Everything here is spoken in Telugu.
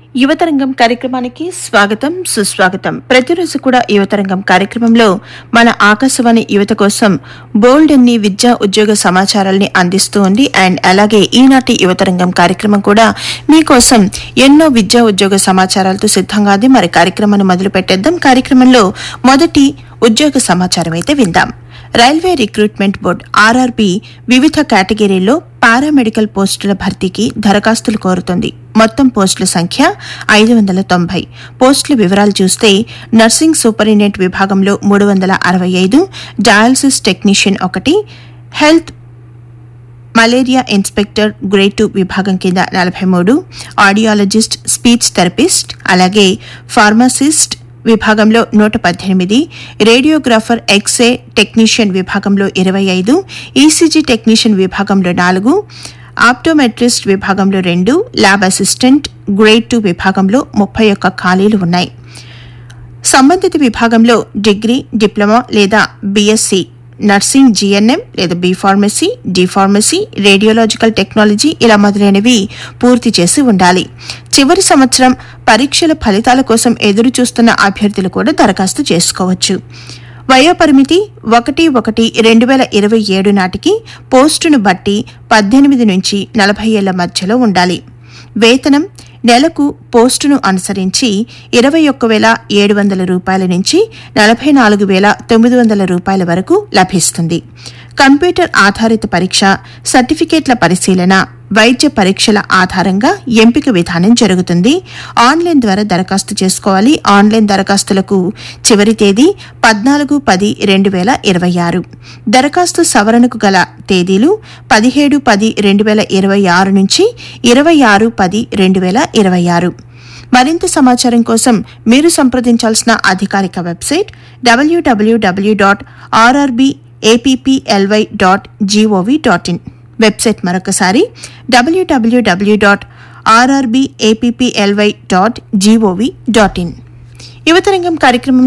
యువతరంగం కార్యక్రమానికి స్వాగతం సుస్వాగతం ప్రతిరోజు కూడా యువతరంగం కార్యక్రమంలో మన ఆకాశవాణి యువత కోసం బోల్డ్ అన్ని విద్యా ఉద్యోగ సమాచారాల్ని అందిస్తూ ఉంది అండ్ అలాగే ఈనాటి యువతరంగం కార్యక్రమం కూడా మీకోసం ఎన్నో విద్యా ఉద్యోగ సమాచారాలతో సిద్ధంగా ఉంది మరి కార్యక్రమాన్ని మొదలు పెట్టేద్దాం కార్యక్రమంలో మొదటి ఉద్యోగ సమాచారం అయితే విందాం రైల్వే రిక్రూట్మెంట్ బోర్డు ఆర్ఆర్బి వివిధ కేటగిరీల్లో పారామెడికల్ పోస్టుల భర్తీకి దరఖాస్తులు కోరుతుంది మొత్తం పోస్టుల సంఖ్య ఐదు వందల తొంభై పోస్టుల వివరాలు చూస్తే నర్సింగ్ సూపరింటెండెంట్ విభాగంలో మూడు వందల అరవై ఐదు డయాలసిస్ టెక్నీషియన్ ఒకటి health malaria inspector grade two విభాగం కింద నలభై మూడు ఆడియాలజిస్ట్ స్పీచ్ థెరపిస్ట్ అలాగే ఫార్మసిస్ట్ విభాగంలో నూట పద్దెనిమిది రేడియోగ్రాఫర్ ఎక్స్రే టెక్నీషియన్ విభాగంలో ఇరవై ఐదు ఈసీజీ టెక్నీషియన్ విభాగంలో నాలుగు ఆప్టోమెట్రిస్ట్ విభాగంలో రెండు ల్యాబ్ అసిస్టెంట్ గ్రేడ్ టూ విభాగంలో ముప్పై ఒక్క ఖాళీలు ఉన్నాయి సంబంధిత విభాగంలో డిగ్రీ డిప్లొమా లేదా బీఎస్సీ నర్సింగ్ జీఎన్ఎం లేదా B pharmacy D pharmacy radiological technology ఇలా మొదలైనవి పూర్తి చేసి ఉండాలి చివరి సంవత్సరం పరీక్షల ఫలితాల కోసం ఎదురు చూస్తున్న అభ్యర్థులు కూడా దరఖాస్తు చేసుకోవచ్చు వయోపరిమితి ఒకటి ఒకటి రెండు వేల ఇరవై ఏడు నాటికి పోస్టును బట్టి పద్దెనిమిది నుంచి నలభై ఏళ్ల మధ్యలో ఉండాలి వేతనం నెలకు పోస్టును అనుసరించి ఇరవై ఒక్క వేల ఏడు వందల రూపాయల నుంచి నలభై నాలుగు వేల తొమ్మిది వందల రూపాయల వరకు లభిస్తుంది కంప్యూటర్ ఆధారిత పరీక్ష సర్టిఫికేట్ల పరిశీలన వైద్య పరీక్షల ఆధారంగా ఎంపిక విధానం జరుగుతుంది ఆన్లైన్ ద్వారా దరఖాస్తు చేసుకోవాలి ఆన్లైన్ దరఖాస్తులకు చివరి తేదీ పద్నాలుగు పది రెండు వేల ఇరవై ఆరు దరఖాస్తు సవరణకు గల తేదీలు పదిహేడు పది రెండు వేల ఇరవై ఆరు నుంచి ఇరవై ఆరు పది రెండు వేల ఇరవై ఆరు మరింత సమాచారం కోసం మీరు సంప్రదించాల్సిన అధికారిక website WWW dot RRB APPLY dot GOV dot in website మరొకసారి WWW dot RRB APPLY dot GOV dot in యువతరంగం కార్యక్రమం